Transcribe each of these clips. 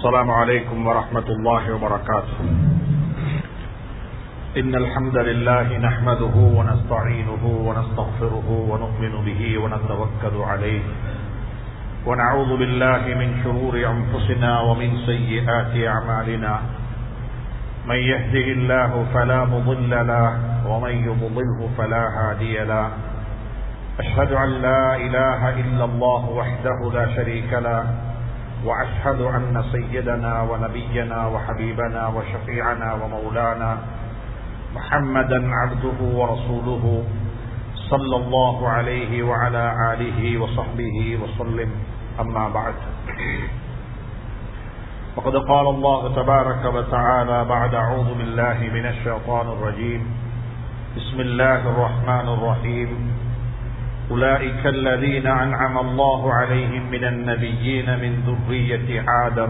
السلام عليكم ورحمة الله وبركاته إن الحمد لله نحمده ونستعينه ونستغفره ونؤمن به ونتوكل عليه ونعوذ بالله من شرور أنفسنا ومن سيئات أعمالنا من يهده الله فلا مضل له ومن يضلله فلا هادي له أشهد أن لا إله إلا الله وحده لا شريك له وأشهد أن سيدنا ونبينا وحبيبنا وشفيعنا ومولانا محمدا عبده ورسوله صلى الله عليه وعلى آله وصحبه وسلم أما بعد وقد قال الله تبارك وتعالى بعد أعوذ بالله من الشيطان الرجيم بسم الله الرحمن الرحيم أولئك الذين أنعم الله عليهم من النبيين من ذرية آدم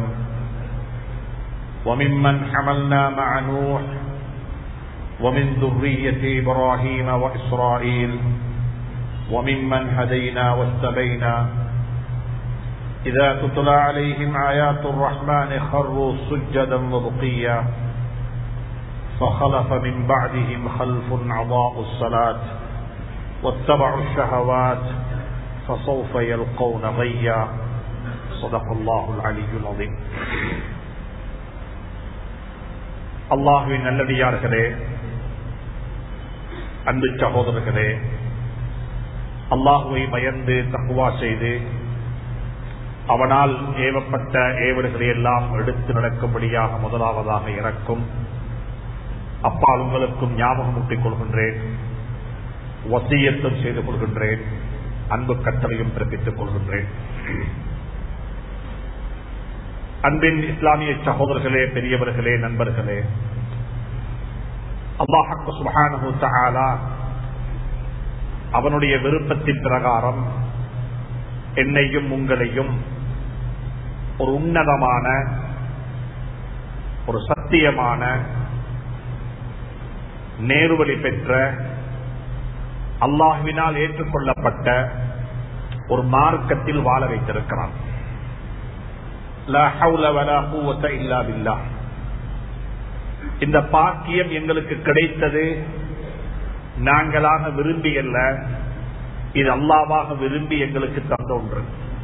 وممن حملنا مع نوح ومن ذرية إبراهيم وإسرائيل وممن هدينا واستبينا إذا تتلى عليهم آيات الرحمن خروا سجدا وبقيا فخلف من بعدهم خلف عضاء الصلاة واتبعوا الشهوات فسوف يلقون غيا صدق الله العلي العظيم அல்லாஹுவின் நல்லடியார்களே அன்பு சகோதரர்களே அல்லாஹுவை பயந்து தகுவா செய்து அவனால் ஏவப்பட்ட ஏவல்களை எல்லாம் எடுத்து நடக்கும்படியாக முதலாவதாக இறக்கும் அப்பால் உங்களுக்கும் ஞாபகம் ஊட்டிக் கொள்கின்றேன் வசியத்தும் செய்து கொள்கின்றேன் அன்பு கட்டளையும் பிறப்பித்துக் கொள்கின்றேன் அன்பின் இஸ்லாமிய சகோதரர்களே பெரியவர்களே நண்பர்களே அல்லாஹு சுபஹானு தஆலா அவனுடைய விருப்பத்தின் பிரகாரம் என்னையும் உங்களையும் ஒரு உன்னதமான ஒரு சத்தியமான நேருவழி பெற்ற அல்லாஹுவினால் ஏற்றுக்கொள்ளப்பட்ட ஒரு மார்க்கத்தில் வாழ வைத்திருக்கிறான் இந்த பாக்கியம் எங்களுக்கு கிடைத்தது நாங்களாக விரும்பி அல்ல இது அல்லாவாக விரும்பி எங்களுக்கு தந்த ஒன்று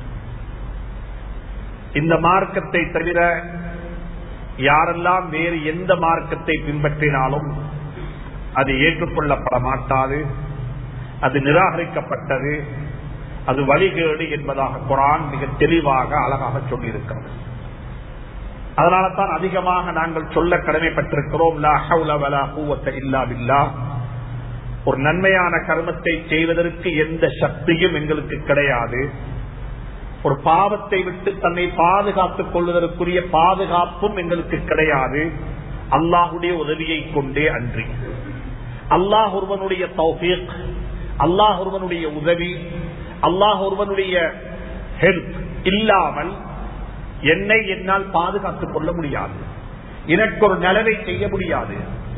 இந்த மார்க்கத்தை தவிர யாரெல்லாம் வேறு எந்த மார்க்கத்தை பின்பற்றினாலும் அது ஏற்றுக்கொள்ளப்பட மாட்டாது அது நிராகரிக்கப்பட்டது அது வழிகேடு என்பதாக குரான் மிக தெளிவாக அழகாக சொல்லியிருக்கிறது அதனால தான் அதிகமாக நாங்கள் சொல்ல கடமைப்பட்டிருக்கிறோம் இல்லா ஒரு நன்மையான கர்மத்தை செய்வதற்கு எந்த சக்தியும் எங்களுக்கு கிடையாது ஒரு பாவத்தை விட்டு தன்னை பாதுகாத்துக் கொள்வதற்குரிய பாதுகாப்பும் எங்களுக்கு கிடையாது அல்லாஹுடைய உதவியை கொண்டே அன்றி அல்லாஹ் ஒருவனுடைய தௌஃபீக் அல்லாஹ் ஒருவனுடைய உதவி அல்லாஹ் ஒருவனுடைய ஹெல்ப் இல்லாமல் என்னை என்னால் பாதுகாத்துக் கொள்ள முடியாது எனக்கு ஒரு நலவை செய்ய முடியாது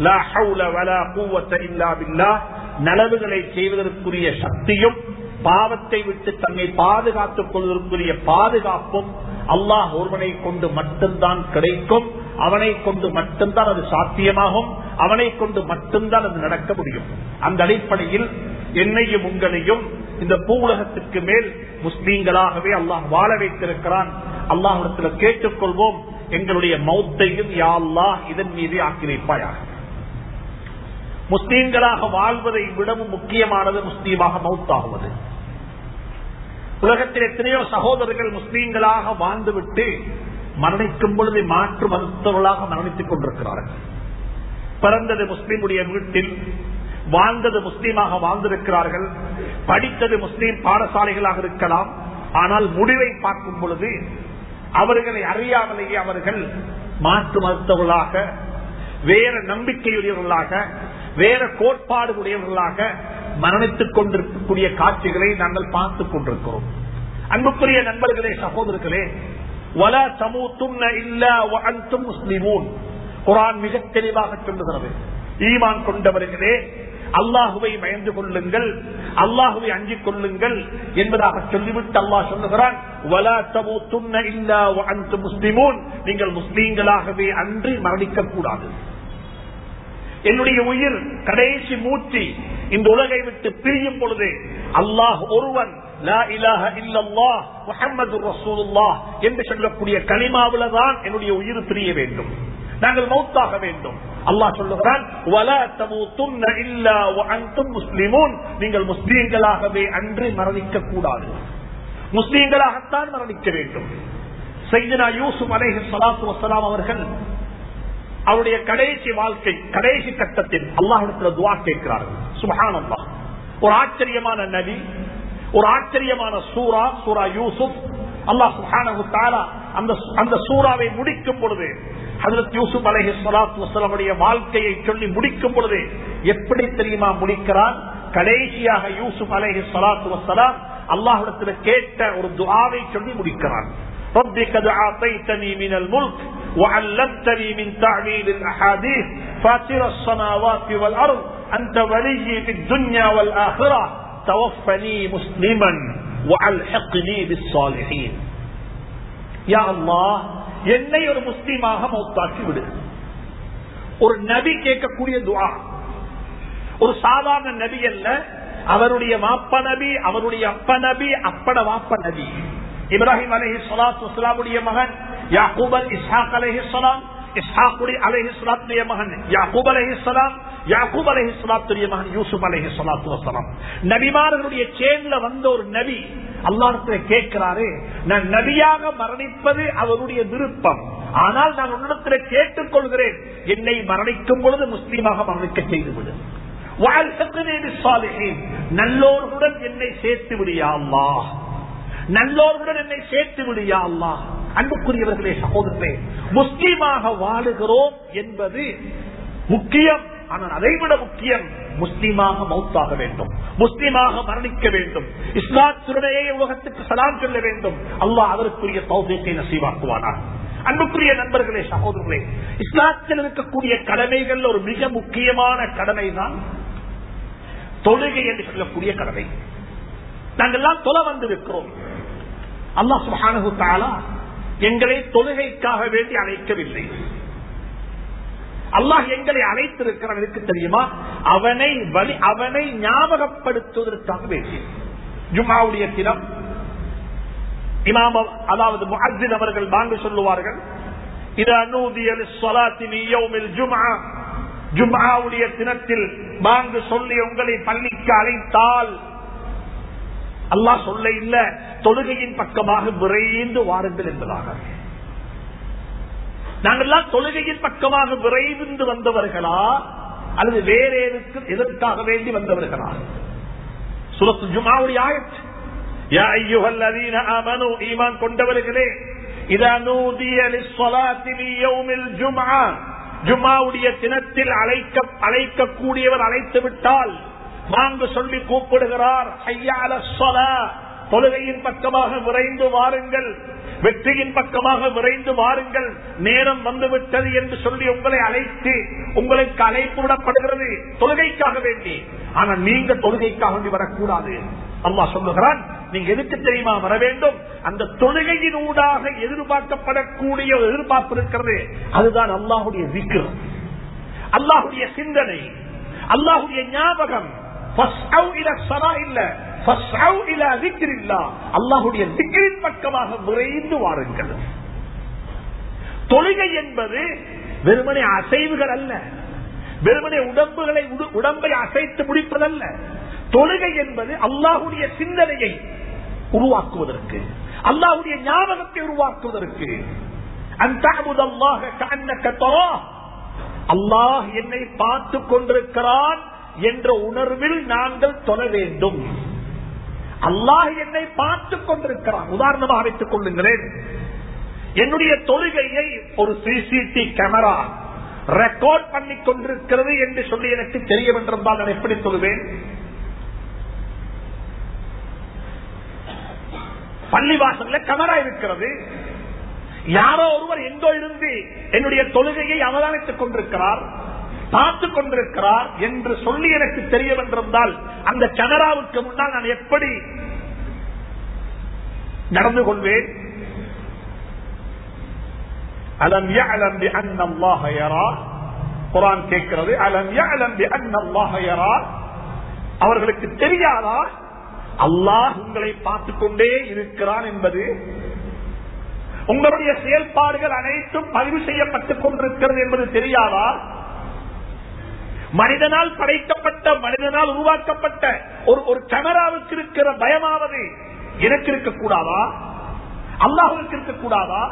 நலவுகளை செய்வதற்குரிய சக்தியும் பாவத்தை விட்டு தன்னை பாதுகாத்துக் கொள்வதற்குரிய பாதுகாப்பும் அல்லாஹ் ஒருவனை கொண்டு மட்டும்தான் கிடைக்கும் அவனை கொண்டு மட்டும்தான் அது சாத்தியமாகும் அவனை கொண்டு மட்டும்தான் அது நடக்க முடியும் அந்த அடிப்படையில் என்னையும் உங்களையும் இந்த பூவுலகத்துக்கு மேல் முஸ்லீம்களாகவே அல்லாஹ் வாழ வைத்திருக்கிறான் அல்லாஹிடத்தில் கேட்டுக்கொள்வோம் எங்களுடைய மௌத்தையும் யாழ்லா இதன் மீது ஆக்கி வைப்பாயாக முஸ்லீம்களாக வாழ்வதை விடவும் முக்கியமானது முஸ்லீமாக மௌத்தாகுவது உலகத்தில் எத்தனையோ சகோதரர்கள் முஸ்லீம்களாக வாழ்ந்துவிட்டு மரணிக்கும் பொழுது மாற்று மருத்துவர்களாக மரணித்துக் கொண்டிருக்கிறார்கள் பிறந்தது முஸ்லீமுடைய வீட்டில் வாழ்ந்தது முஸ்லீமாக வாழ்ந்திருக்கிறார்கள் படித்தது முஸ்லீம் பாடசாலைகளாக இருக்கலாம் ஆனால் முடிவை பார்க்கும் பொழுது அவர்களை அறியாமலேயே அவர்கள் மாற்று மருத்துவர்களாக வேற நம்பிக்கையுடையவர்களாக வேற கோட்பாடு உடையவர்களாக மரணித்துக் கொண்டிருக்கக்கூடிய காட்சிகளை நாங்கள் பார்த்துக் கொண்டிருக்கிறோம் அன்புக்குரிய நண்பர்களே சகோதரர்களே வல சமூத்தும் இல்ல முஸ்லிமூன் குரான் மிக தெளிவாக சொல்லுகிறது ஈமான் கொண்டவர்களே அல்லாஹுவை பயந்து கொள்ளுங்கள் அல்லாஹுவை அஞ்சிக் கொள்ளுங்கள் என்பதாக சொல்லிவிட்டு அல்லாஹ் சொல்லுகிறான் "வலா தமூத்துன்ன இல்லா வ அன்தும் முஸ்லிமூன்." நீங்கள் முஸ்லீம்களாகவே அன்றி மரணிக்க கூடாது என்னுடைய உயிர் கடைசி மூச்சு இந்த உலகை விட்டு பிரியும் பொழுது அல்லாஹ் ஒருவன் லா இலாஹ இல்லல்லாஹ் முஹம்மது ரசூலுல்லாஹ் என்று சொல்லக்கூடிய கலிமாவில தான் என்னுடைய உயிர் பிரிய வேண்டும் நாங்கள் மௌத்தாக வேண்டும் அல்லாஹ் சொல்லுகிறான் "வலா தமூத்துன்ன இல்லா வ அன்தும் முஸ்லிமூன்." நீங்கள் முஸ்லீம்களாகவே அன்று மரணிக்க கூடாது முஸ்லீம்களாகத்தான் மரணிக்க வேண்டும் செய்தனா யூசுப் அலைஹி ஸலாத்து வஸலாம் அவர்கள் அவருடைய கடைசி வாழ்க்கை கடைசி கட்டத்தில் அல்லாஹிடத்தில் துவா கேட்கிறார்கள் சுபஹான் அல்லாஹ் ஒரு ஆச்சரியமான நபி ஒரு ஆச்சரியமான சூரா சூரா யூசுப் அல்லாஹ் சுஹானு தாலா அந்த அந்த சூறாவை முடிக்கும் பொழுது ஹதரத் யூசுப் அலஹி சலாத்து வசலமுடைய வாழ்க்கையை சொல்லி முடிக்கும் பொழுது எப்படி தெரியுமா முடிக்கிறான் கடைசியாக யூசுப் அலஹி சலாத்து வசலாம் அல்லாஹிடத்தில் கேட்ட ஒரு துஆவை சொல்லி முடிக்கிறான் رب قد أعطيتني من الملك وعلمتني من تعليل الأحاديث فاتر السماوات والأرض أنت ولي في الدنيا والآخرة توفني مسلما وألحقني بالصالحين يا الله என்னை ஒரு முஸ்லீமாக மௌத்தாக்கி விடு ஒரு நபி கேட்கக்கூடிய துவா ஒரு சாதாரண நபி அல்ல அவருடைய மாப்ப நபி அவருடைய அப்ப நபி அப்பட வாப்ப நபி இப்ராஹிம் அலஹி சலாத்து வஸ்லாமுடைய மகன் யாக்கூப் அல் இஸ்ஹாக் அலஹி சலாம் இஸ்ஹாக்குடி அலஹி சலாத்துடைய மகன் யாக்கூப் அலஹி சலாம் யாக்கூப் அலஹி சலாத்துடைய மகன் யூசுப் அலஹி சலாத்து வசலாம் நபிமார்களுடைய சேன்ல வந்த ஒரு நபி அல்லாஹத்துல கேட்கிறாரு நான் நபியாக மரணிப்பது அவருடைய விருப்பம் ஆனால் நான் உன்னிடத்தில் கேட்டுக் கொள்கிறேன் என்னை மரணிக்கும் பொழுது முஸ்லீமாக மரணிக்க செய்துவிடு நல்லோர்களுடன் என்னை சேர்த்து விடியா அல்லாஹ் நல்லோர்களுடன் என்னை சேர்த்து விடியா அல்லா அன்புக்குரியவர்களே சகோதரர்களே முஸ்லீமாக வாழுகிறோம் என்பது முக்கியம் ஆனால் அதைவிட முக்கியம் முஸ்லீமாக மௌத்தாக வேண்டும் முஸ்லீமாக மரணிக்க வேண்டும் இஸ்லாத்துடனே உலகத்துக்கு சலாம் சொல்ல வேண்டும் அல்லாஹ் அதற்குரிய தௌசியத்தை நசீவாக்குவானா அன்புக்குரிய நண்பர்களே சகோதரர்களே இஸ்லாத்தில் இருக்கக்கூடிய கடமைகள் ஒரு மிக முக்கியமான கடமை தான் தொழுகை என்று சொல்லக்கூடிய கடமை நாங்கெல்லாம் தொலை வந்திருக்கிறோம் அல்லா சுஹானு தாலா எங்களை தொழுகைக்காக வேண்டி அழைக்கவில்லை அல்லாஹ் எங்களை அழைத்திருக்கிறான் எனக்கு தெரியுமா அவனை வழி அவனை ஞாபகப்படுத்துவதற்காக வேண்டி ஜுமாவுடைய தினம் இமாம் அதாவது முஹின் அவர்கள் வாங்க சொல்லுவார்கள் இது அனூதியல் ஜுமா ஜுமாவுடைய தினத்தில் வாங்கு சொல்லி உங்களை பள்ளிக்கு அழைத்தால் அல்லாஹ் சொல்ல இல்ல தொழுகையின் பக்கமாக விரைந்து வாருங்கள் என்பதாக நாங்கள்லாம் தொழுகையின் பக்கமாக விரைந்து வந்தவர்களா அல்லது வேற எதற்காக வேண்டி வந்தவர்களா சுரத்து ஜுமாவுடைய ஆயத் யா ஐயுஹல் அதீன ஆமனு ஈமான் கொண்டவர்களே இதா நூதிய லிஸ்ஸலாத்தி லி யௌமில் ஜும்ஆ ஜும்ஆவுடைய தினத்தில் அழைக்க அழைக்கக்கூடியவர் அழைத்து விட்டால் வாங்க சொல்லி கூப்பிடுகிறார் ஐயால சொல தொழுகையின் பக்கமாக விரைந்து வாருங்கள் வெற்றியின் பக்கமாக விரைந்து வாருங்கள் நேரம் வந்துவிட்டது என்று சொல்லி உங்களை அழைத்து உங்களுக்கு அழைப்பு விடப்படுகிறது தொழுகைக்காக வேண்டி ஆனால் நீங்க தொழுகைக்காக வேண்டி வரக்கூடாது அம்மா சொல்லுகிறான் நீங்க எதுக்கு தெரியுமா வர வேண்டும் அந்த தொழுகையின் ஊடாக எதிர்பார்க்கப்படக்கூடிய எதிர்பார்ப்பு இருக்கிறது அதுதான் அல்லாஹுடைய விக்கிரம் அல்லாஹுடைய சிந்தனை அல்லாஹுடைய ஞாபகம் அல்லாஹுடைய திக்கிரின் பக்கமாக விரைந்து வாருங்கள் தொழுகை என்பது வெறுமனை அசைவுகள் அல்ல வெறுமனை உடம்புகளை உடம்பை அசைத்து முடிப்பதல்ல தொழுகை என்பது அல்லாஹுடைய சிந்தனையை உருவாக்குவதற்கு அல்லாஹுடைய ஞாபகத்தை உருவாக்குவதற்கு அல்லாஹ் என்னை பார்த்து கொண்டிருக்கிறான் என்ற உணர்வில் நாங்கள் தொழ வேண்டும் அல்லாஹ் என்னை பார்த்து கொண்டிருக்கிறான் உதாரணமாக வைத்துக் கொள்ளுங்களேன் என்னுடைய தொழுகையை ஒரு சிசிடி கேமரா ரெக்கார்ட் பண்ணி கொண்டிருக்கிறது என்று சொல்லி எனக்கு தெரிய வென்றிருந்தால் நான் எப்படி சொல்லுவேன் பள்ளிவாசல்ல கேமரா இருக்கிறது யாரோ ஒருவர் எங்கோ இருந்து என்னுடைய தொழுகையை அவதானித்துக் கொண்டிருக்கிறார் பார்த்து கொண்டிருக்கிறார் என்று சொல்லி எனக்கு தெரிய வந்திருந்தால் அந்த கனராவுக்கு முன்னால் நான் எப்படி நடந்து கொள்வேன் அலம் يعلم بأن الله يرى குரான் கேட்கிறது அலம் يعلم بأن الله يرى அவர்களுக்கு தெரியாதா அல்லாஹ் உங்களை பார்த்துக் கொண்டே இருக்கிறான் என்பது உங்களுடைய செயல்பாடுகள் அனைத்தும் பதிவு செய்யப்பட்டுக் கொண்டிருக்கிறது என்பது தெரியாதா மனிதனால் படைக்கப்பட்ட மனிதனால் உருவாக்கப்பட்ட ஒரு ஒரு கேமராவுக்கு இருக்கிற பயமாவது எனக்கு இருக்கக்கூடாதா அல்லாஹுக்கு இருக்கக்கூடாதா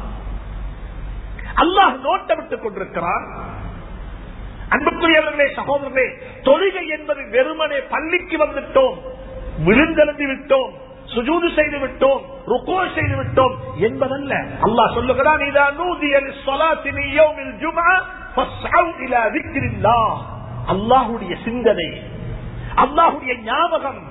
அல்லாஹ் நோட்டமிட்டுக் கொண்டிருக்கிறான் அன்புக்குரியவர்களே சகோதரர்களே தொழுகை என்பது வெறுமனே பள்ளிக்கு வந்துட்டோம் விழுந்தெழுந்து விட்டோம் சுஜூது செய்து விட்டோம் ருக்கோ செய்து விட்டோம் என்பதல்ல அல்லாஹ் சொல்லுகிறான் இதா நூதிய லிஸ்ஸலாத்தி மின் யௌமில் ஜும்ஆ ஃபஸ்அவ் இலா திக்ரில்லாஹ் அல்லாஹ்வுடைய சிந்தனை அல்லாஹ்வுடைய ஞாபகம்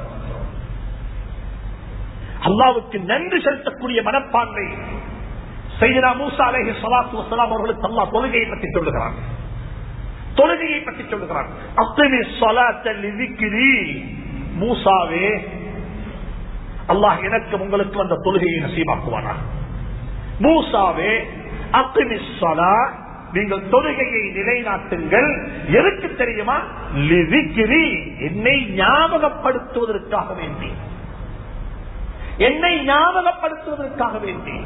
அல்லாஹ்வுக்கு நன்றி செலுத்தக்கூடிய மனப்பான்மை செய்தனா மூசா அலைஹி ஸலாத்து வஸலாம் அவர்களுக்கு அல்லாஹ் தொழுகையை பற்றி சொல்லுகிறான் தொழுகையை பற்றி சொல்லுகிறான் அத்தனை ஸலாத்த லிதிக்ரி மூசாவே அல்லாஹ் எனக்கு உங்களுக்கு அந்த தொழுகையை நசீபாக்குவானா மூசாவே அத்திமிஸ்வலா நீங்கள் தொழுகையை நிலைநாட்டுங்கள் எதுக்கு தெரியுமா லிதிக்கிரி என்னை ஞாபகப்படுத்துவதற்காக வேண்டி என்னை ஞாபகப்படுத்துவதற்காக வேண்டி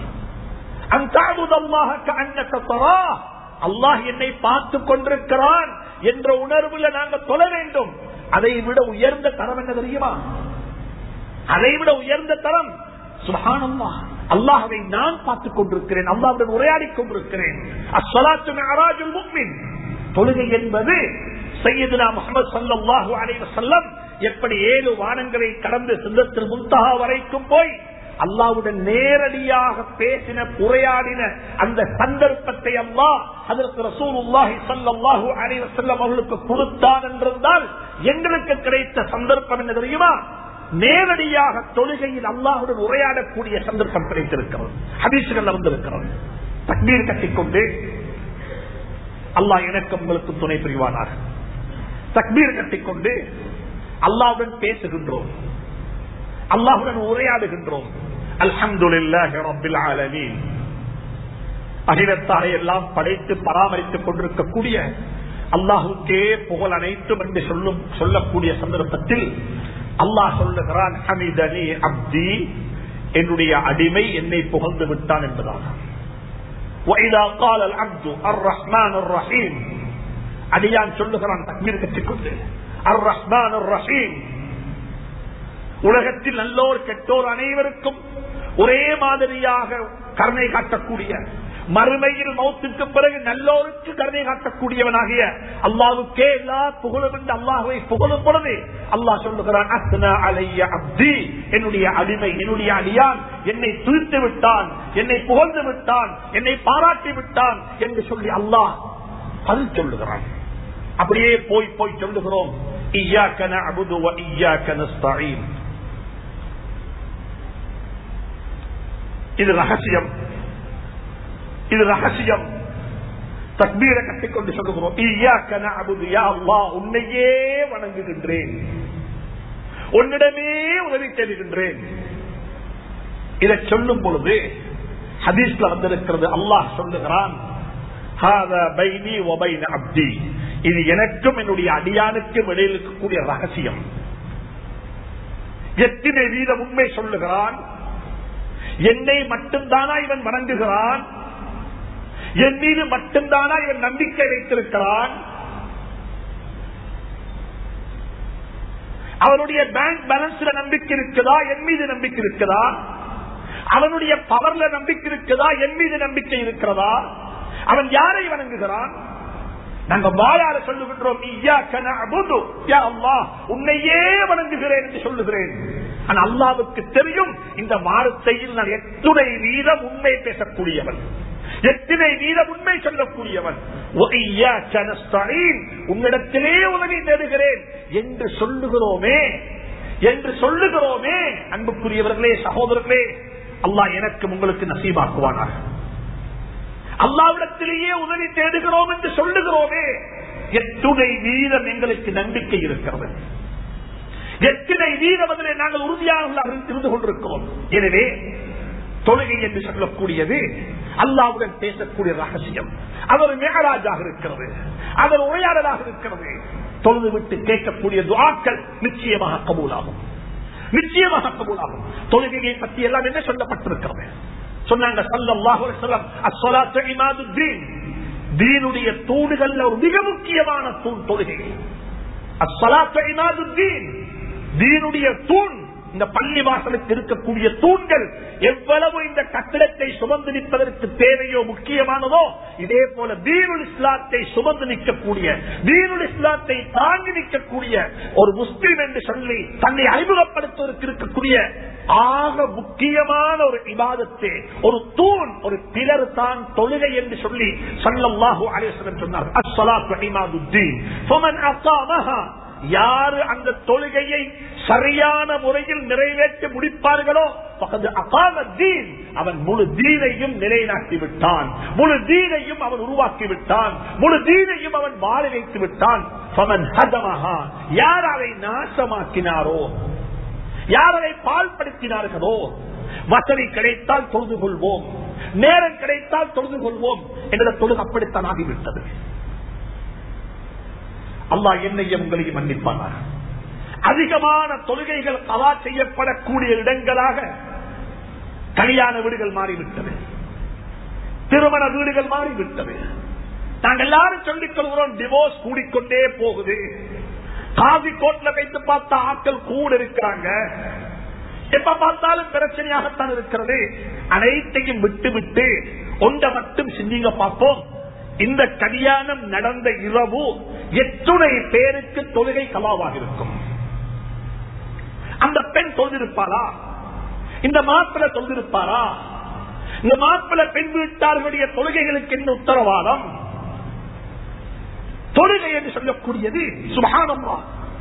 அல்லாஹ் என்னை பார்த்து கொண்டிருக்கிறான் என்ற உணர்வுல நாங்கள் தொழ வேண்டும் அதை விட உயர்ந்த தரம் என்ன தெரியுமா அதை விட உயர்ந்த தரம் சுபஹானல்லாஹ் அல்லாஹவை நான் பார்த்துக் கொண்டிருக்கிறேன் அல்லாவுடன் உரையாடிக் கொண்டிருக்கிறேன் அஸ்ஸலாத்து மிஅராஜுல் முஃமின் தொழுகை என்பது சையதுனா முகமது சல்லல்லாஹு அலைஹி வஸல்லம் எப்படி ஏழு வானங்களை கடந்து சிந்தத்தில் முன்தஹா வரைக்கும் போய் அல்லாவுடன் நேரடியாக பேசின உரையாடின அந்த சந்தர்ப்பத்தை அல்லாஹ் அதற்கு ரசூலுல்லாஹி ஸல்லல்லாஹு அலைஹி வஸல்லம் அவர்களுக்கு கொடுத்தான் என்றிருந்தால் எங்களுக்கு கிடைத்த சந்தர்ப்பம் என்ன தெரியுமா நேரடியாக தொழுகையில் அல்லாஹுடன் உரையாடக்கூடிய சந்தர்ப்பம் கிடைத்திருக்கிறது ஹதீசுகள் வந்திருக்கிறது தக்பீர் கட்டிக்கொண்டு அல்லாஹ் எனக்கு உங்களுக்கு துணை புரிவானாக தக்பீர் கட்டிக்கொண்டு அல்லாவுடன் பேசுகின்றோம் அல்லாஹுடன் உரையாடுகின்றோம் அல்ஹம்துலில்லாஹி ரப்பில் ஆலமீன் அகிலத்தாரை எல்லாம் படைத்து பராமரித்துக் கொண்டிருக்கக்கூடிய அல்லாஹுக்கே புகழ் அனைத்தும் என்று சொல்லும் சொல்லக்கூடிய சந்தர்ப்பத்தில் அல்லாஹ் சொல்லுகிறான் ஹமிதனி அப்தி என்னுடைய அடிமை என்னை புகழ்ந்து விட்டான் என்பதாக وَإِذَا قَالَ الْعَبْدُ الرَّحْمَنُ الرَّحِيمُ அடியான் சொல்லுகிறான் தக்மீர் கற்றுக்கொண்டு அர் ரஹ்மான் ரஹீம் உலகத்தில் நல்லோர் கெட்டோர் அனைவருக்கும் ஒரே மாதிரியாக கருணை காட்டக்கூடிய மறுமையில் மௌத்துக்கு பிறகு நல்லோருக்கு கருணை காட்டக்கூடியவனாகிய அல்லாவுக்கே எல்லா புகழும் என்று அல்லாஹுவை புகழும் பொழுது அல்லாஹ் சொல்லுகிறான் அஸ்னா அலைய அப்தி என்னுடைய அடிமை என்னுடைய அடியான் என்னை துய்த்து விட்டான் என்னை புகழ்ந்து விட்டான் என்னை பாராட்டி விட்டான் என்று சொல்லி அல்லாஹ் பதில் சொல்லுகிறான் அப்படியே போய் போய் சொல்லுகிறோம் இய்யாக்க நஅபுது வ இய்யாக்க நஸ்தஈன் இது ரகசியம் இது ரகசியம் தக்பீரை கட்டிக்கொண்டு சொல்லுகிறோம் இய்யாக்க நஅபுது யா அல்லாஹ் உன்னையே வணங்குகின்றேன் உன்னிடமே உதவி தேடுகின்றேன் இதை சொல்லும் பொழுது ஹதீஸ்ல வந்திருக்கிறது அல்லாஹ் சொல்லுகிறான் "ஹாதா பைனி வ பைன அப்தி." இது எனக்கும் என்னுடைய அடியானுக்கும் இடையில் இருக்கக்கூடிய ரகசியம் எத்தனை வீதம் உண்மை சொல்லுகிறான் என்னை மட்டும்தானா இவன் வணங்குகிறான் என் மீது மட்டும்தானா இவன் நம்பிக்கை வைத்திருக்கிறான் அவனுடைய பேங்க் பேலன்ஸ்ல நம்பிக்கை இருக்குதா என் மீது நம்பிக்கை இருக்குதா அவனுடைய பவர்ல நம்பிக்கை இருக்குதா என் மீது நம்பிக்கை இருக்கிறதா அவன் யாரை வணங்குகிறான் நாங்க வாயார சொல்லுகின்றோம் "இய்யாக்க நஅபுது." யா அல்லாஹ், உன்னையே வணங்குகிறேன் என்று சொல்லுகிறேன் ஆனா அல்லாவுக்கு தெரியும் இந்த வார்த்தையில் நான் எத்துணை வீதம் உண்மை பேசக்கூடியவன் எத்தனை வீதம் உண்மை சொல்லக்கூடியவன் "வஇய்யாக்க நஸ்தஈன்." உன்னிடத்திலே உதவி தேடுகிறேன் என்று சொல்லுகிறோமே என்று சொல்லுகிறோமே அன்புக்குரியவர்களே சகோதரர்களே அல்லாஹ் எனக்கு உங்களுக்கு நசீபாக்குவானாக அல்லாவிடத்திலேயே உதவி தேடுகிறோம் என்று சொல்லுகிறோமே எத்துணை வீதம் எங்களுக்கு நம்பிக்கை இருக்கிறது எத்தனை வீதம் அதிலே நாங்கள் உறுதியானவர்களாக இருந்து கொண்டிருக்கிறோம் எனவே தொழுகை என்று சொல்லக்கூடியது அல்லாவுடன் பேசக்கூடிய ரகசியம் அது ஒரு மேகராஜாக இருக்கிறது அது ஒரு உரையாடலாக இருக்கிறது தொழுது விட்டு கேட்கக்கூடிய துவாக்கள் நிச்சயமாக கபூலாகும் நிச்சயமாக கபூலாகும் தொழுகையை பற்றி எல்லாம் என்ன சொல்லப்பட்டிருக்கிறது சொன்னாங்க சல்லல்லாஹு அலைஹி வஸல்லம் அஸ்ஸலாத்து இமாதுத்தீன் தீனுடைய தூணுகள்ல ஒரு மிக முக்கியமான தூண் தொழுகை அஸ்ஸலாத்து இமாதுத்தீன் தீனுடைய தூண் இந்த பள்ளி வாசலுக்கு இருக்கக்கூடிய தூண்கள் எவ்வளவு இந்த கட்டிடத்தை சுமந்து நிற்பதற்கு தேவையோ முக்கியமானதோ இதே போல தீனுல் இஸ்லாத்தை சுமந்து நிற்கக்கூடிய தீனுல் இஸ்லாத்தை தாங்கி நிற்கக்கூடிய ஒரு முஸ்லிம் என்று சொல்லி தன்னை அறிமுகப்படுத்துவதற்கு இருக்கக்கூடிய ஆக முக்கியமான ஒரு இபாதத்தை ஒரு தூண் ஒரு பிலர் தான் தொழுகை என்று சொல்லி சல்லல்லாஹு அலைஹி சொன்னார் அஸ்ஸலாத்து இமாதுத்தீன் ஃபமன் அகாமஹா யாரு அந்த தொழுகையை சரியான முறையில் நிறைவேற்றி முடிப்பார்களோ பக்கத்து அகாமத்தீன் அவன் முழு தீனையும் நிலைநாட்டி விட்டான் முழு தீனையும் அவன் உருவாக்கி விட்டான் முழு தீனையும் அவன் வாழ வைத்து விட்டான் பவன் ஹதமஹா யார் அதை நாசமாக்கினாரோ யார் அதை பால்படுத்தினார்களோ வசதி கிடைத்தால் தொழுது கொள்வோம் நேரம் கிடைத்தால் தொழுது கொள்வோம் என்ற தொழுது அப்படித்தான் ஆகிவிட்டது அல்லா என்னையும் உங்களையும் மன்னிப்பானார் அதிகமான தொழுகைகள் கவா செய்யப்படக்கூடிய இடங்களாக கல்யாண வீடுகள் மாறிவிட்டது திருமண வீடுகள் மாறிவிட்டது நாங்கள் எல்லாரும் சொல்லிக் கொள்கிறோம் டிவோர்ஸ் கூடிக்கொண்டே போகுது காதி கோட்ல வைத்து பார்த்தா ஆட்கள் கூட இருக்கிறாங்க எப்ப பார்த்தாலும் பிரச்சனையாகத்தான் இருக்கிறது அனைத்தையும் விட்டு விட்டு ஒன்றை மட்டும் சிந்திங்க பார்ப்போம் இந்த கல்யாணம் நடந்த இரவு எத்துணை பேருக்கு தொழுகை கலாவாக இருக்கும் அந்த பெண் தொழுதிருப்பாரா இந்த மாப்பிள தொழுதிருப்பாரா இந்த மாப்பிள பெண் வீட்டார்களுடைய தொழுகைகளுக்கு என்ன உத்தரவாதம் தொழுகை என்று சொல்லக்கூடியது சுபானம்மா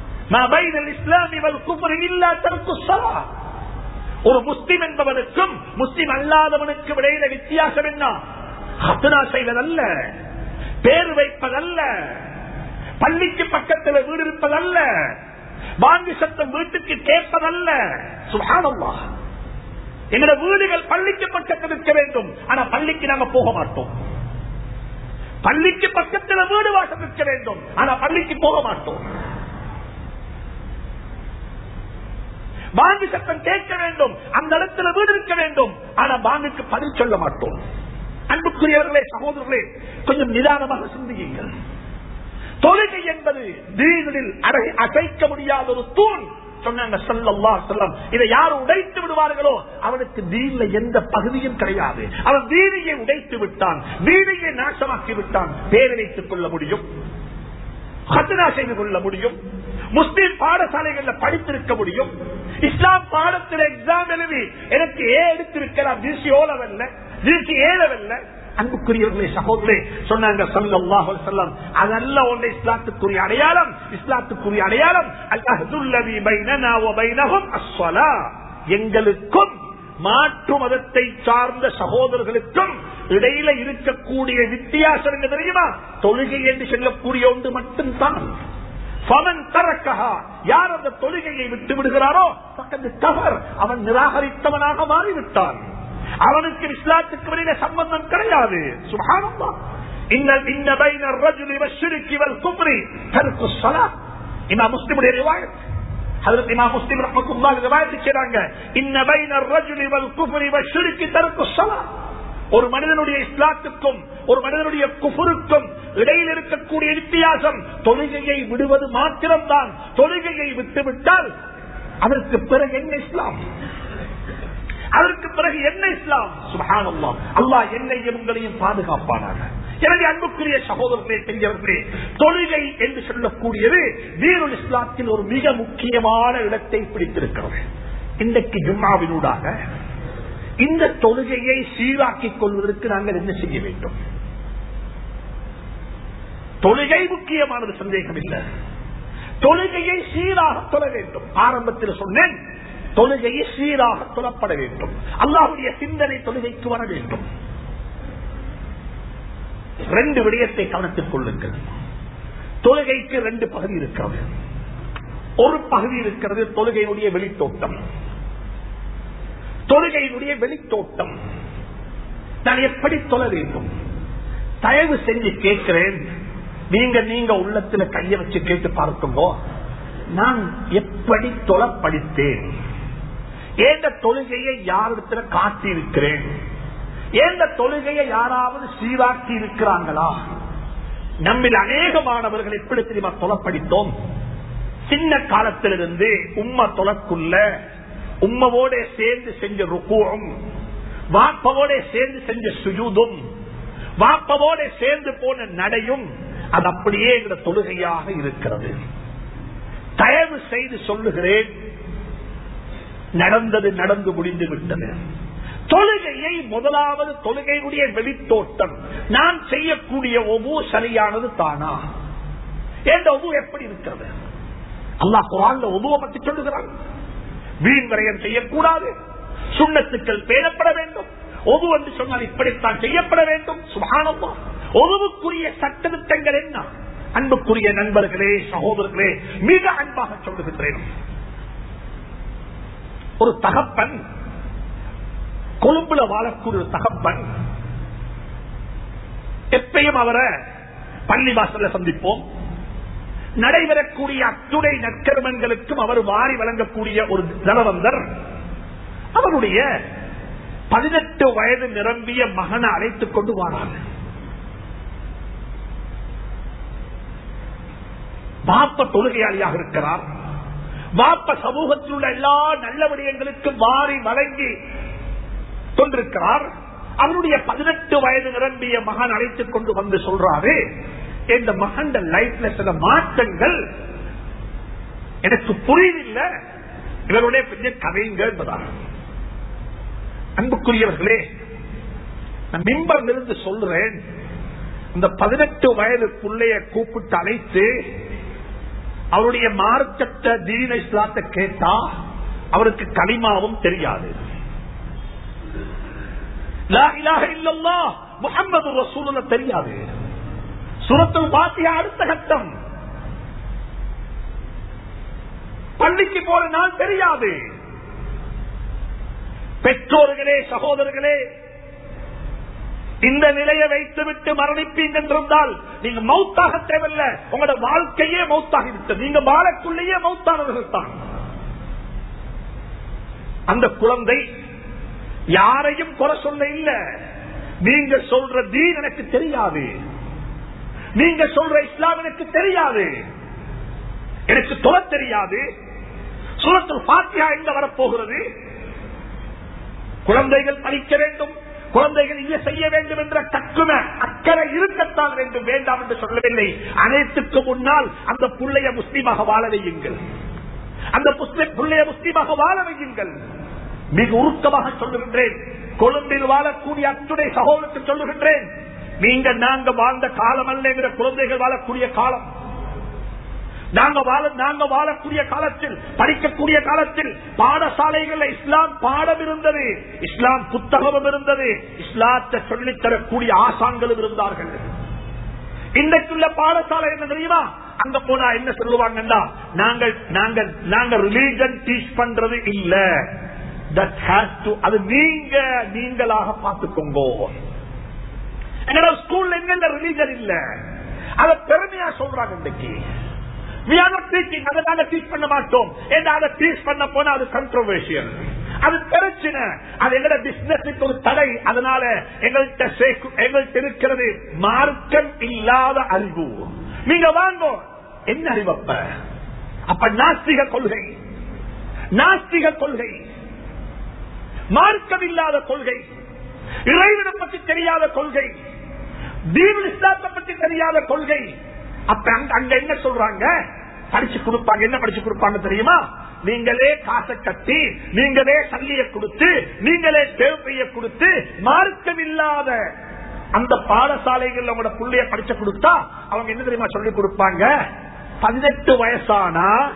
ஒரு முஸ்லிம் என்பவனுக்கும் முஸ்லிம் அல்லாதவனுக்கு இடையில வித்தியாசம் என்ன ஹத்தனா செய்வதல்ல பேர் வைப்பதல்ல பள்ளிக்கு பக்கத்தில் வீடு இருப்பதல்ல வாங்கி சத்தம் வீட்டுக்கு கேட்பதல்ல சுகானம்மா எங்களோட வீடுகள் பள்ளிக்கு பக்கத்தில் இருக்க வேண்டும் ஆனா பள்ளிக்கு நாங்க போக மாட்டோம் பள்ளிக்கு பக்கத்தில் வீடு வாசல் இருக்க வேண்டும் ஆனா பள்ளிக்கு போக மாட்டோம் பாங்கு சத்தம் கேட்க வேண்டும் அந்த இடத்துல வீடு இருக்க வேண்டும் ஆனா பாங்குக்கு பதில் சொல்ல மாட்டோம் அன்புக்குரியவர்களே சகோதரர்களே கொஞ்சம் நிதானமாக சிந்தியுங்கள் தொழுகை என்பது தீனில் அசைக்க முடியாத ஒரு தூண் சொன்னாங்க சொல்லல்லா சொல்லம் இதை யார் உடைத்து விடுவார்களோ அவனுக்கு தீன்ல எந்த பகுதியும் கிடையாது அவன் வீதியை உடைத்து விட்டான் வீதியை நாசமாக்கி விட்டான் பேர் வைத்துக் கொள்ள முடியும் ஹத்தனா செய்து கொள்ள முடியும் முஸ்லீம் பாடசாலைகள்ல படித்திருக்க முடியும் இஸ்லாம் பாடத்தில் எக்ஸாம் எழுதி எனக்கு ஏ எடுத்திருக்கிறார் ஜிசி ஓலவல்ல ஜிசி ஏழவல்ல அன்புக்குரியவர்களே சகோதரே சொன்னாங்க சல்லாஹு செல்லம் அதல்ல ஒன்று இஸ்லாத்துக்குரிய அடையாளம் இஸ்லாத்துக்குரிய அடையாளம் அல்லாஹுல்லதி பைனனா வ பைனஹும் அஸ்ஸலா எங்களுக்கும் மாற்று மதத்தை சார்ந்த சகோதரர்களுக்கும் இடையில இருக்கக்கூடிய வித்தியாசம் என்ன தெரியுமா தொழுகை என்று சொல்லக்கூடிய ஒன்று மட்டும்தான் பவன் தரக்கஹா யார் அந்த தொழுகையை விட்டு விடுகிறாரோ பக்கத்து தவறு அவன் நிராகரித்தவனாக மாறிவிட்டான் அவனுக்கு இஸ்லாத்துக்கு வெளியில சம்பந்தம் கிடையாது சுகானம்மா இன்னல் இன்ன பைன الرجل والشرك والكفر ترك الصلاه இமாம் முஸ்லிமுடைய ரிவாயத் ஹஜரத் இமாம் முஸ்லிம் ரஹ்மத்துல்லாஹி ரிவாயத் செய்றாங்க இன்ன பைன الرجل والكفر والشرك ترك الصلاه ஒரு மனிதனுடைய இஸ்லாத்துக்கும் ஒரு மனிதனுடைய குஃபருக்கும் இடையில் இருக்கக்கூடிய வித்தியாசம் தொழுகையை விடுவது மாத்திரம்தான் தொழுகையை விட்டுவிட்டால் அதற்கு பிறகு என்ன இஸ்லாம் அதற்கு பிறகு என்ன இஸ்லாம் சுபஹானல்லாஹ் அல்லாஹ் என்னையும் உங்களையும் பாதுகாப்பானாக எனவே அன்புக்குரிய சகோதரர்களே பெரியவர்களே தொழுகை என்று சொல்லக்கூடியது தீனுல் இஸ்லாத்தில் ஒரு மிக முக்கியமான இடத்தை பிடித்திருக்கிறது இன்றைக்கு ஜும்மாவினூடாக இந்த தொழுகையை சீராக்கிக் கொள்வதற்கு நாங்கள் என்ன செய்ய வேண்டும் தொழுகை முக்கியமானது சந்தேகம் இல்லை தொழுகையை சீராக தொழ வேண்டும் ஆரம்பத்தில் சொன்னேன் தொழுகையை சீராக தொழப்பட வேண்டும் அல்லாவுடைய சிந்தனை தொழுகைக்கு வர வேண்டும் ரெண்டு விடயத்தை கவனத்தில் கொள்ளுங்கள் தொழுகைக்கு ரெண்டு பகுதி இருக்கிறது ஒரு பகுதி இருக்கிறது தொழுகையினுடைய வெளித்தோட்டம் தொழுகையினுடைய வெளித்தோட்டம் நான் எப்படி தொழ வேண்டும் தயவு செஞ்சு கேட்கிறேன் நீங்க நீங்க உள்ளத்துல கைய வச்சு கேட்டு பார்க்கும்போ நான் எப்படி தொழ படித்தேன் ஏந்த தொழுகையை யாரிடத்துல காட்டி இருக்கிறேன் ஏந்த தொழுகையை யாராவது சீராக்கி இருக்கிறாங்களா நம்மில் அநேகமானவர்கள் எப்படி தெரியுமா தொலைப்படித்தோம் சின்ன காலத்திலிருந்து உம்ம தொலைக்குள்ள உம்மவோட சேர்ந்து செஞ்ச ருக்குவும் வாப்பவோட சேர்ந்து செஞ்ச சுஜூதும் வாப்பவோட சேர்ந்து போன நடையும் அது அப்படியே என்ற தொழுகையாக இருக்கிறது தயவு செய்து சொல்லுகிறேன் நடந்தது நடந்து முடிந்து விட்டது தொழுகையை முதலாவது தொழுகையுடைய வெளித்தோட்டம் நான் செய்யக்கூடிய ஒவ்வொரு சரியானது தானா என்ற ஒவ்வொரு எப்படி இருக்கிறது அல்லாஹ் குரான்ல ஒவ்வொரு பற்றி சொல்லுகிறான் வீண் விரயம் செய்யக்கூடாது சுண்ணத்துக்கள் பேணப்பட வேண்டும் ஒது என்று சொன்னால் இப்படித்தான் செய்யப்பட வேண்டும் சுபானமா ஒதுவுக்குரிய சட்டத்திட்டங்கள் என்ன அன்புக்குரிய நண்பர்களே சகோதரர்களே மிக அன்பாக சொல்லுகின்றேன் ஒரு தகப்பன் கொழும்புல வாழக்கூடிய ஒரு தகப்பன் எப்பயும் அவரை பள்ளி வாசல்ல சந்திப்போம் நடைபெறக்கூடிய அத்துணை நற்கருமன்களுக்கும் அவர் வாரி வழங்கக்கூடிய ஒரு தனவந்தர் அவருடைய பதினெட்டு வயது நிரம்பிய மகனை அழைத்துக் கொண்டு வாராங்க பாப்ப தொழுகையாளியாக இருக்கிறார் பாப்ப சமூகத்தில் உள்ள எல்லா நல்ல விடயங்களுக்கும் வாரி வழங்கி கொண்டிருக்கிறார் அவருடைய பதினெட்டு வயது நிரம்பிய மகன் அழைத்துக் கொண்டு வந்து சொல்றாரு இந்த மகன் லைஃப்ல சில மாற்றங்கள் எனக்கு புரியவில்லை இவருடைய கொஞ்சம் கதைங்க என்பதாக அன்புக்குரியவர்களே நான் மிம்பர்ல இருந்து சொல்றேன் இந்த பதினெட்டு வயது பிள்ளைய கூப்பிட்டு அழைத்து அவருடைய மார்க்கத்தை தீன இஸ்லாத்தை கேட்டா அவருக்கு களிமாவும் தெரியாது முகமது ரசூல தெரியாது சுரத்தில் பாத்தியா அடுத்த கட்டம் பள்ளிக்கு போற நாள் தெரியாது பெற்றோர்களே சகோதரர்களே இந்த நிலையை வைத்துவிட்டு மரணிப்பீங்க என்றிருந்தால் நீங்க மௌத்தாக தேவையில்ல உங்களோட வாழ்க்கையே மௌத்தாக விட்டது நீங்க வாழக்குள்ளேயே மௌத்தானவர்கள் தான் அந்த குழந்தை யாரையும் குறை சொல்ல இல்ல நீங்க சொல்ற தீன் எனக்கு தெரியாது நீங்க சொல்ற இஸ்லாம் எனக்கு தெரியாது எனக்கு தொலை தெரியாது சூரத்தில் பாத்தியா எங்க வரப்போகிறது குழந்தைகள் படிக்க வேண்டும் குழந்தைகள் இதை செய்ய வேண்டும் என்ற கக்கும அக்கறை இருக்கத்தான் வேண்டும் வேண்டாம் என்று சொல்லவில்லை அனைத்துக்கு முன்னால் அந்த புள்ளைய முஸ்லீமாக வாழ வையுங்கள் அந்த புள்ளைய முஸ்லீமாக வாழ வையுங்கள் மிக உருக்கமாக சொல்லுகின்றேன் கொழும்பில் வாழக்கூடிய அத்துணை சகோதரத்தை சொல்லுகின்றேன் நீங்க நாங்க வாழ்ந்த காலம் அல்ல என்கிற குழந்தைகள் வாழக்கூடிய காலம் நாங்க வாழ நாங்க வாழக்கூடிய காலத்தில் படிக்கக்கூடிய காலத்தில் பாடசாலைகள் இஸ்லாம் பாடம் இருந்தது இஸ்லாம் புத்தகமும் இருந்தது இஸ்லாத்தை சொல்லித் தரக்கூடிய ஆசான்களும் இருந்தார்கள் இன்றைக்குள்ள பாடசாலை என்ன தெரியுமா அங்க போனா என்ன சொல்லுவாங்கன்னா நாங்கள் நாங்கள் நாங்க ரிலீஜன் டீச் பண்றது இல்ல தட் ஹேஸ் டு அது நீங்க நீங்களாக பார்த்துக்கோங்க எங்களோட ஸ்கூல்ல எங்க ரிலீஜன் இல்ல அத பெருமையா சொல்றாங்க இன்னைக்கு அதை நாங்க டீச் பண்ண மாட்டோம் அதை டீச் பண்ண போனா அது கண்ட்ரோவர்ஷியல் அது பிரச்சனை அது எங்களோட பிசினஸுக்கு ஒரு தடை அதனால எங்கள்கிட்ட எங்கள்கிட்ட இருக்கிறது மார்க்கம் இல்லாத அறிவு நீங்க வாங்க என்ன அறிவப்ப அப்ப நாஸ்திக கொள்கை நாஸ்திக கொள்கை மார்க்கம் இல்லாத கொள்கை இறைவனை பற்றி தெரியாத கொள்கை தீப இஸ்லாத்தை பற்றி தெரியாத கொள்கை அப்ப அங்க அங்க என்ன சொல்றாங்க படிச்சு கொடுப்பாங்க என்ன படிச்சு கொடுப்பாங்க தெரியுமா நீங்களே காசை கட்டி நீங்களே சல்லிய கொடுத்து நீங்களே தேவைய கொடுத்து மார்க்கம் இல்லாத அந்த பாடசாலைகள் உங்களோட பிள்ளைய படிச்ச கொடுத்தா அவங்க என்ன தெரியுமா சொல்லி கொடுப்பாங்க பதினெட்டு வயசானா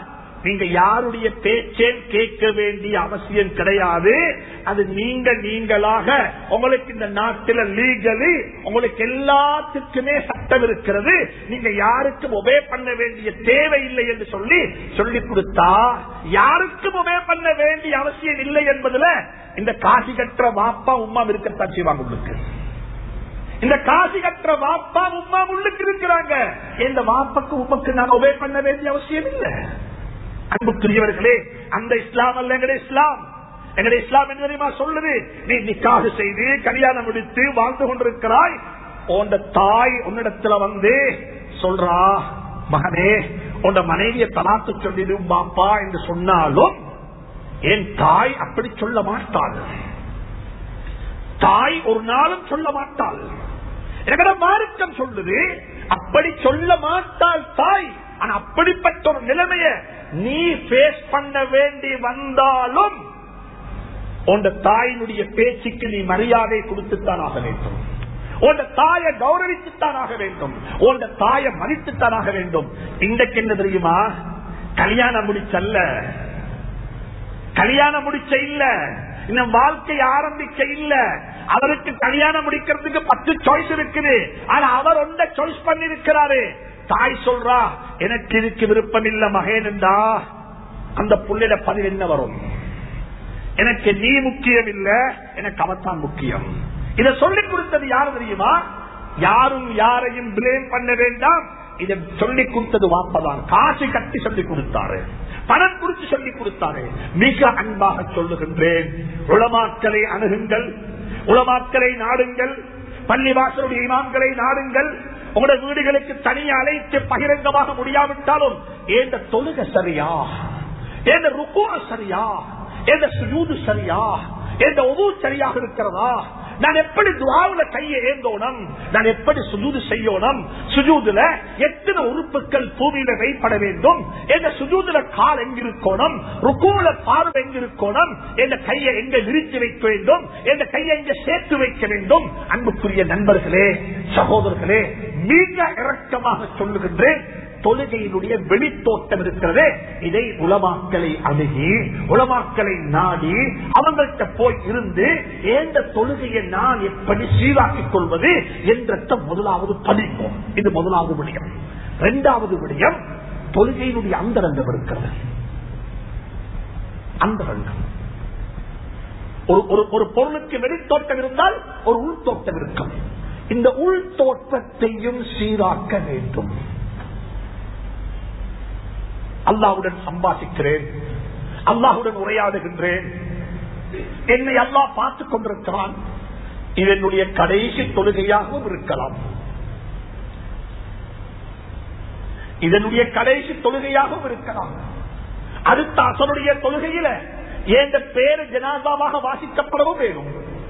நீங்க யாருடைய பேச்சே கேட்க வேண்டிய அவசியம் கிடையாது அது நீங்க நீங்களாக உங்களுக்கு இந்த நாட்டில் லீகலி உங்களுக்கு எல்லாத்துக்குமே சட்டம் இருக்கிறது நீங்க யாருக்கும் ஒபே பண்ண வேண்டிய தேவை இல்லை என்று சொல்லி சொல்லி கொடுத்தா யாருக்கும் ஒபே பண்ண வேண்டிய அவசியம் இல்லை என்பதுல இந்த காசி கற்ற வாப்பா உமா இருக்கத்தான் செய்வாங்க உங்களுக்கு இந்த காசி கற்ற வாப்பா உமா உள்ளுக்கு இருக்கிறாங்க இந்த வாப்பாக்கு உமக்கு நான் ஒபே பண்ண வேண்டிய அவசியம் இல்லை அன்புக்குரியவர்களே அந்த இஸ்லாம் அல்ல எங்களுடைய இஸ்லாம் எங்களுடைய இஸ்லாம் என்ன தெரியுமா சொல்லுது நீ நிக்காக செய்து கல்யாணம் முடித்து வாழ்ந்து கொண்டிருக்கிறாய் உண்ட தாய் உன்னிடத்துல வந்து சொல்றா மகனே உண்ட மனைவிய தலாத்து சொல்லிடு பாப்பா என்று சொன்னாலும் என் தாய் அப்படி சொல்ல மாட்டாள் தாய் ஒரு நாளும் சொல்ல மாட்டாள் எங்கட மார்க்கம் சொல்லுது அப்படி சொல்ல மாட்டாள் தாய் ஆனா அப்படிப்பட்ட ஒரு நிலைமைய நீ பேஸ் பண்ண வேண்டி வந்தாலும் உன் தாயினுடைய பேச்சுக்கு நீ மரியாதை கொடுத்துத்தான் ஆக வேண்டும் உன் தாயை கௌரவித்துத்தான் ஆக வேண்டும் உன் தாயை மதித்துத்தான் ஆக வேண்டும் இன்றைக்கு என்ன தெரியுமா கல்யாணம் முடிச்சல்ல கல்யாணம் முடிச்ச இல்ல இன்னும் வாழ்க்கை ஆரம்பிக்க இல்ல அவருக்கு கல்யாணம் முடிக்கிறதுக்கு பத்து சாய்ஸ் இருக்குது ஆனா அவர் ஒன்ற சாய்ஸ் பண்ணி இருக்கிறாரு தாய் சொல்றா எனக்கு இதுக்கு விருப்பம் இல்ல மகன் என்றா அந்த புள்ளிட பதில் என்ன வரும் எனக்கு நீ முக்கியம் இல்ல எனக்கு அவத்தான் முக்கியம் இதை சொல்லிக் கொடுத்தது யாரு தெரியுமா யாரும் யாரையும் பிளேம் பண்ண வேண்டாம் இதை சொல்லிக் கொடுத்தது வாப்பதான் காசு கட்டி சொல்லிக் கொடுத்தாரு பணம் குறித்து சொல்லிக் கொடுத்தாரு மிக அன்பாக சொல்லுகின்றேன் உளமாக்களை அணுகுங்கள் உளமாக்களை நாடுங்கள் பள்ளிவாசலுடைய இமாம்களை நாடுங்கள் உங்களுடைய வீடுகளுக்கு தனியாக அழைத்து பகிரங்கமாக முடியாவிட்டாலும் ஏந்த தொழுக சரியா ஏந்த ருக்கோ சரியா ஏந்த சுஜூது சரியா ஏந்த ஒவ்வொரு சரியாக இருக்கிறதா நான் எப்படி துவாவுல கையை ஏந்தோனம் நான் எப்படி சுஜூது செய்யணும் சுஜூதுல எத்தனை உறுப்புகள் பூமியில வைப்பட வேண்டும் எந்த சுஜூதுல கால் எங்கிருக்கணும் ருக்கூல பார்வை எங்கிருக்கணும் எந்த கையை எங்க விரித்து வைக்க வேண்டும் எந்த கையை எங்க சேர்த்து வைக்க வேண்டும் அன்புக்குரிய நண்பர்களே சகோதரர்களே மிக இறக்கமாக சொல்லுகின்றேன் தொழுகையினுடைய வெளித்தோட்டம் இருக்கிறது இதை உலமாக்களை அணுகி உலமாக்களை நாடி அவங்கள்ட்ட போய் இருந்து எந்த தொழுகையை நான் எப்படி சீராக்கிக் கொள்வது என்ற முதலாவது படிப்போம் இது முதலாவது விடயம் இரண்டாவது விடயம் தொழுகையினுடைய அந்தரங்கம் இருக்கிறது அந்தரங்கம் ஒரு ஒரு பொருளுக்கு வெளித்தோட்டம் இருந்தால் ஒரு உள்தோட்டம் இருக்கும் இந்த உள்தோட்டத்தையும் சீராக்க வேண்டும் அல்லாவுடன் சம்பாதிக்கிறேன் அல்லாஹுடன் உரையாடுகின்றேன் என்னை அல்லாஹ் பார்த்துக் கொண்டிருக்கிறான் இதனுடைய கடைசி தொழுகையாகவும் இருக்கலாம் இதனுடைய கடைசி தொழுகையாகவும் இருக்கலாம் அடுத்த அசனுடைய தொழுகையில எந்த பேரு ஜனாதாவாக வாசிக்கப்படவும் வேணும்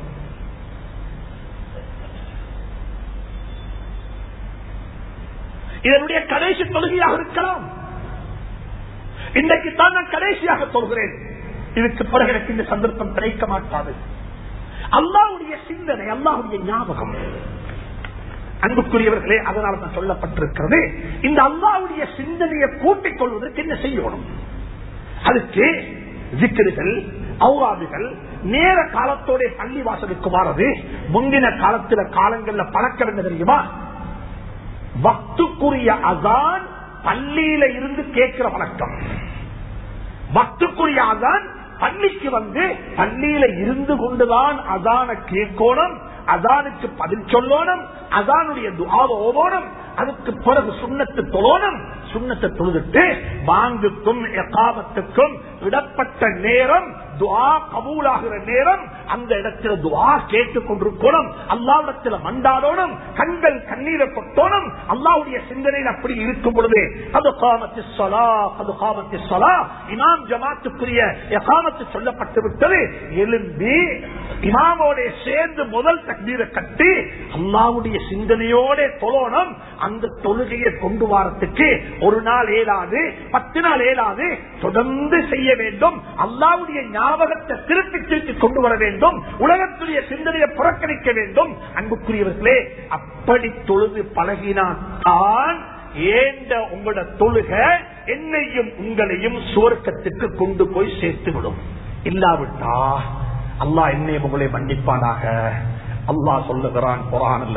இதனுடைய கடைசி தொழுகையாக இருக்கலாம் இன்றைக்கு தான் நான் கடைசியாக சொல்கிறேன் இதுக்கு பிறகு எனக்கு இந்த சந்தர்ப்பம் கிடைக்க மாட்டாது அல்லாவுடைய சிந்தனை அல்லாவுடைய ஞாபகம் அன்புக்குரியவர்களே அதனால் தான் சொல்லப்பட்டிருக்கிறது இந்த அல்லாவுடைய சிந்தனையை கூட்டிக் கொள்வதற்கு என்ன செய்யணும் அதுக்கு ஜிக்கர்கள் அவுராதுகள் நேர காலத்தோட பள்ளி வாசலுக்கு வாரது முந்தின காலத்துல காலங்கள்ல பழக்கம் என்ன தெரியுமா பக்துக்குரிய அதான் பள்ளியில இருந்து கேட்கிற வழக்கம் பக்துக்குரிய அதான் பள்ளிக்கு வந்து பள்ளியில இருந்து கொண்டுதான் அதான கேட்கணும் அதானுக்கு பதில் சொல்லணும் அதானுடைய துவாவை ஓதோணும் அதுக்கு பிறகு சுண்ணத்து தொழணும் சுண்ணத்தை தொழுதுட்டு பாங்குக்கும் எகாமத்துக்கும் இடப்பட்ட நேரம் துவா கபூலாகிற நேரம் அந்த இடத்துல துவா கேட்டுக் கொண்டிருக்கணும் அல்லாவிடத்துல மண்டாடணும் கண்கள் கண்ணீரை கொட்டோணும் அல்லாவுடைய சிந்தனையில் அப்படி இருக்கும் பொழுது அது காமத்து சொலா அது காமத்து சொலா இமாம் ஜமாத்துக்குரிய எகாமத்து சொல்லப்பட்டு விட்டது எழும்பி இமாமோட சேர்ந்து முதல் தண்ணீரை கட்டி அல்லாவுடைய சிந்தனையோட தொழணும் அந்த தொழுகையை கொண்டு வரத்துக்கு ஒரு நாள் ஏலாது பத்து நாள் ஏலாது தொடர்ந்து செய்ய வேண்டும் அல்லாவுடைய ஞாபகத்தை திருப்பி திருப்பி கொண்டு வர வேண்டும் உலகத்துடைய சிந்தனையை புறக்கணிக்க வேண்டும் அன்புக்குரியவர்களே அப்படி தொழுது பழகினான் ஏந்த உங்களோட தொழுக என்னையும் உங்களையும் சுவர்க்கத்துக்கு கொண்டு போய் சேர்த்து விடும் இல்லாவிட்டா அல்லாஹ் என்னை உங்களை மன்னிப்பானாக அல்லாஹ் சொல்லுகிறான் குரான்ல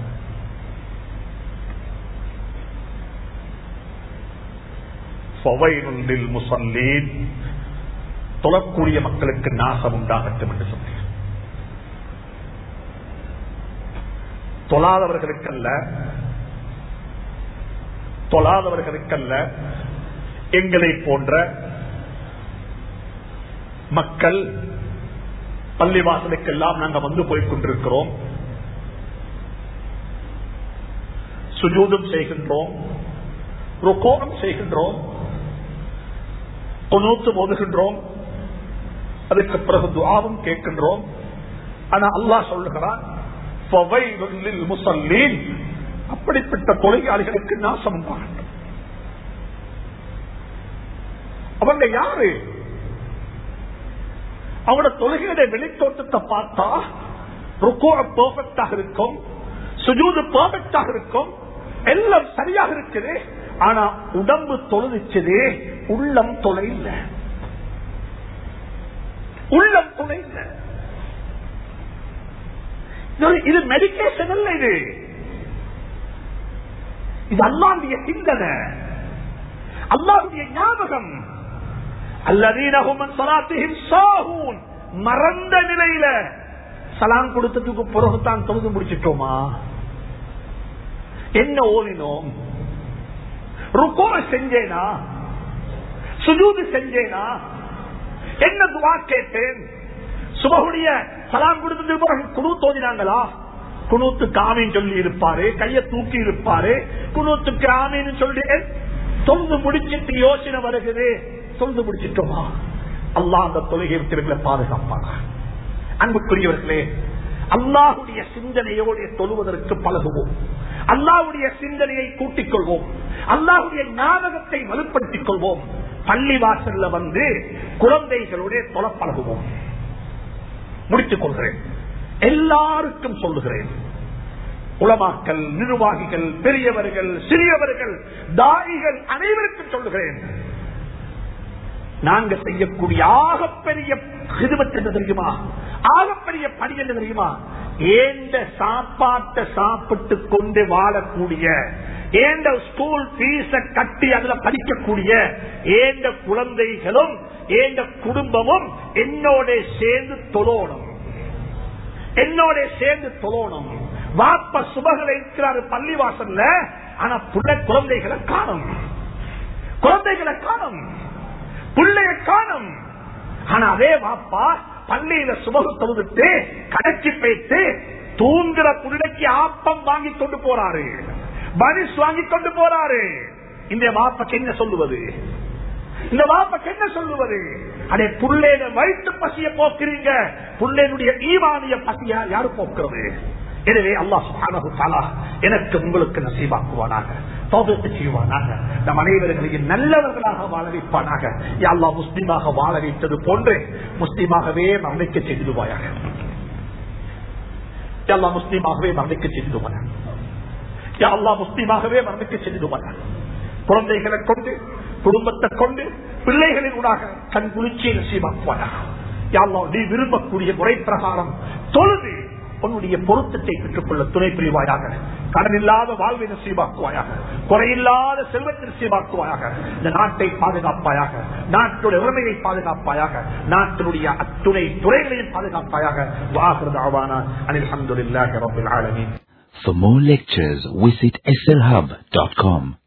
ஃபவைலுல் முஸல்லீன் தொழக்கூடிய மக்களுக்கு நாசம் உண்டாகட்டும் என்று சொன்னேன் தொழாதவர்களுக்கல்ல தொழாதவர்களுக்கல்ல எங்களை போன்ற மக்கள் பள்ளிவாசலுக்கெல்லாம் நாங்கள் வந்து போய் கொண்டிருக்கிறோம் சுஜூதம் செய்கின்றோம் ருக்கோகம் செய்கின்றோம் குனூத்து மோதுகின்றோம் அதுக்கு பிறகு துவாவும் கேட்கின்றோம் ஆனா அல்லாஹ் சொல்லுகிறான் முசல்லீன் அப்படிப்பட்ட தொழிலாளிகளுக்கு நாசம் உண்டாகட்டும் அவங்க யாரு அவனோட தொழுகையுடைய வெளித்தோட்டத்தை பார்த்தா ருக்கோ பர்ஃபெக்டாக இருக்கும் சுஜூது பர்ஃபெக்டாக இருக்கும் எல்லாம் சரியாக இருக்குது ஆனா உடம்பு தொழுதிச்சது உள்ளம் தொலை இல்ல உள்ளம் துணை இல்ல இது மெடிக்கேஷன் அல்ல இது இது அல்லாவுடைய சிந்தனை அல்லாவுடைய ஞாபகம் அல்லதீனகும் மறந்த நிலையில சலாம் கொடுத்ததுக்கு பிறகுதான் தொழுது முடிச்சிட்டோமா என்ன ஓதினோம் ருக்கோ செஞ்சேனா சுஜூது செஞ்சேனா என்ன துவா கேட்டேன் சுபகுடைய சலாம் கொடுத்ததுக்கு பிறகு குழு தோதினாங்களா குணூத்துக்கு ஆமீன் சொல்லி இருப்பாரு கைய தூக்கி இருப்பாரு குணூத்துக்கு ஆமீன்னு சொல்லி தொழுது முடிச்சிட்டு யோசனை வருகிறது தொழுது முடிச்சிட்டோமா அல்லா அந்த தொழுகை விட்டு பாதுகாப்பாங்க அன்புக்குரியவர்களே அல்லாஹுடைய சிந்தனையோடு தொழுவதற்கு பழகுவோம் அல்லாஹுடைய சிந்தனையை கூட்டிக் கொள்வோம் அல்லாஹுடைய ஞாபகத்தை வலுப்படுத்திக் கொள்வோம் பள்ளி வாசல்ல வந்து குழந்தைகளுடைய தொலை பழகுவோம் முடித்துக் கொள்கிறேன் எல்லாருக்கும் சொல்லுகிறேன் உளமாக்கல் நிர்வாகிகள் பெரியவர்கள் சிறியவர்கள் தாயிகள் அனைவருக்கும் சொல்லுகிறேன் நாங்க செய்யக்கூடிய ஆகப்பெரிய ஹிதுமத் என்ன தெரியுமா ஆகப்பெரிய பணி என்ன தெரியுமா ஏந்த சாப்பாட்டை சாப்பிட்டு கொண்டு வாழக்கூடிய ஏந்த ஸ்கூல் பீஸ கட்டி அதுல படிக்கக்கூடிய ஏந்த குழந்தைகளும் ஏந்த குடும்பமும் என்னோட சேர்ந்து தொழணும் என்னோட சேர்ந்து தொழணும் வாப்ப சுபகளை இருக்கிறாரு பள்ளிவாசல்ல ஆனா புள்ள குழந்தைகளை காணும் குழந்தைகளை காணும் பிள்ளைய காணும் ஆனா அதே வாப்பா பள்ளியில சுபகு தொழுதுட்டு கடைக்கு போயிட்டு தூங்குற புள்ளைக்கு ஆப்பம் வாங்கி கொண்டு போறாரு பரிசு வாங்கி கொண்டு போறாரு இந்த வாப்பக்கு என்ன சொல்லுவது இந்த வாப்பக்கு என்ன சொல்லுவது அடே புள்ளேன வயிற்று பசிய போக்குறீங்க புள்ளேனுடைய ஈவானிய பசியா யாரு போக்குறது எனவே அல்லாஹ் சுப்ஹானஹு தஆலா எனக்கு உங்களுக்கு நசீபாக்குவானாக தௌபீக் செய்வானாக நம் அனைவர்களையும் நல்லவர்களாக வாழ வைப்பானாக யா அல்லாஹ் முஸ்லிமாக வாழ வைத்தது போன்று முஸ்லிமாகவே மரணிக்க செய்துவாயாக யா அல்லாஹ் முஸ்லிமாகவே மரணிக்க செய்துவாயாக யா அல்லாஹ் முஸ்லிமாகவே மரணிக்க செய்துவாயாக குழந்தைகளை கொண்டு குடும்பத்தை கொண்டு பிள்ளைகளின் ஊடாக கண் குளிர்ச்சியை நசீபாக்குவாயாக யா அல்லாஹ் நீ விரும்பக்கூடிய முறை பிரகாரம் தொழுது உன்னுடைய பொருத்தத்தை பெற்றுக்கொள்ள துணை புரிவாயாக கடன் இல்லாத வாழ்வை நசீபாக்குவாயாக குறையில்லாத செல்வத்தை நசீபாக்குவாயாக இந்த நாட்டை பாதுகாப்பாயாக நாட்டுடைய உரிமையை பாதுகாப்பாயாக நாட்டினுடைய அத்துணை துறைகளையும் பாதுகாப்பாயாக வாகுதாவான அனில் அஹமதுல்லாஹி ரபில் ஆலமீன் For more lectures, visit slhub.com.